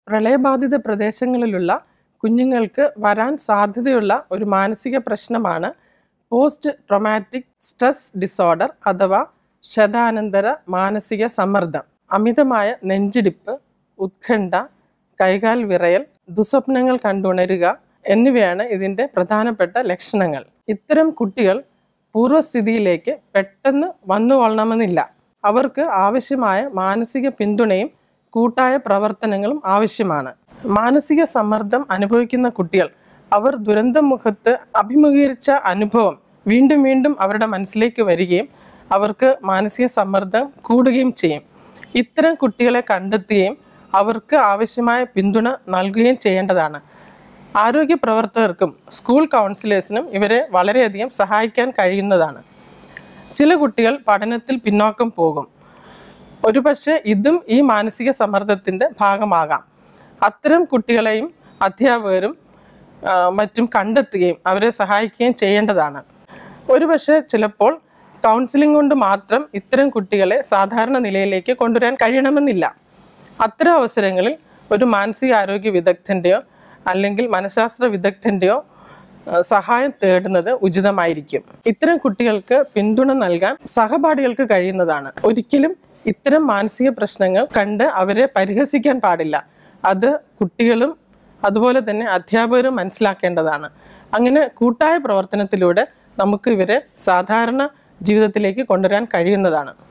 പ്രളയബാധിത പ്രദേശങ്ങളിലുള്ള കുഞ്ഞുങ്ങൾക്ക് വരാൻ സാധ്യതയുള്ള ഒരു മാനസിക പ്രശ്നമാണ് പോസ്റ്റ് ട്രൊമാറ്റിക് സ്ട്രെസ് ഡിസോർഡർ അഥവാ ശതാനന്തര മാനസിക സമ്മർദ്ദം അമിതമായ നെഞ്ചിടിപ്പ് ഉത്കണ്ഠ കൈകാൽ വിറയൽ ദുസ്വപ്നങ്ങൾ കണ്ടുണരുക എന്നിവയാണ് ഇതിൻ്റെ പ്രധാനപ്പെട്ട ലക്ഷണങ്ങൾ ഇത്തരം കുട്ടികൾ പൂർവ്വസ്ഥിതിയിലേക്ക് പെട്ടെന്ന് വന്നു കൊള്ളണമെന്നില്ല അവർക്ക് ആവശ്യമായ മാനസിക പിന്തുണയും കൂട്ടായ പ്രവർത്തനങ്ങളും ആവശ്യമാണ് മാനസിക സമ്മർദ്ദം അനുഭവിക്കുന്ന കുട്ടികൾ അവർ ദുരന്തമുഖത്ത് അഭിമുഖീകരിച്ച അനുഭവം വീണ്ടും വീണ്ടും അവരുടെ മനസ്സിലേക്ക് വരികയും അവർക്ക് മാനസിക സമ്മർദ്ദം കൂടുകയും ചെയ്യും ഇത്തരം കുട്ടികളെ കണ്ടെത്തുകയും അവർക്ക് ആവശ്യമായ പിന്തുണ നൽകുകയും ചെയ്യേണ്ടതാണ് ആരോഗ്യ പ്രവർത്തകർക്കും സ്കൂൾ കൗൺസിലേഴ്സിനും ഇവരെ വളരെയധികം സഹായിക്കാൻ കഴിയുന്നതാണ് ചില കുട്ടികൾ പഠനത്തിൽ പിന്നോക്കം പോകും ഒരുപക്ഷെ ഇതും ഈ മാനസിക സമ്മർദ്ദത്തിൻ്റെ ഭാഗമാകാം അത്തരം കുട്ടികളെയും അധ്യാപകരും ആ, മറ്റും കണ്ടെത്തുകയും അവരെ സഹായിക്കുകയും ചെയ്യേണ്ടതാണ് ഒരുപക്ഷെ ചിലപ്പോൾ കൗൺസിലിംഗ് കൊണ്ട് മാത്രം ഇത്തരം കുട്ടികളെ സാധാരണ നിലയിലേക്ക് കൊണ്ടുവരാൻ കഴിയണമെന്നില്ല അത്തരം അവസരങ്ങളിൽ ഒരു മാനസികാരോഗ്യ വിദഗ്ധൻ്റെയോ അല്ലെങ്കിൽ മനഃശാസ്ത്ര വിദഗ്ധൻ്റെയോ ആ, സഹായം തേടുന്നത് ഉചിതമായിരിക്കും ഇത്തരം കുട്ടികൾക്ക് പിന്തുണ നൽകാൻ സഹപാഠികൾക്ക് കഴിയുന്നതാണ് ഒരിക്കലും ഇത്തരം മാനസിക പ്രശ്നങ്ങൾ കണ്ട് അവരെ പരിഹസിക്കാൻ പാടില്ല അത് കുട്ടികളും അതുപോലെ തന്നെ അധ്യാപകരും മനസ്സിലാക്കേണ്ടതാണ് അങ്ങനെ കൂട്ടായ പ്രവർത്തനത്തിലൂടെ നമുക്ക് ഇവരെ സാധാരണ ജീവിതത്തിലേക്ക് കൊണ്ടുവരാൻ കഴിയുന്നതാണ്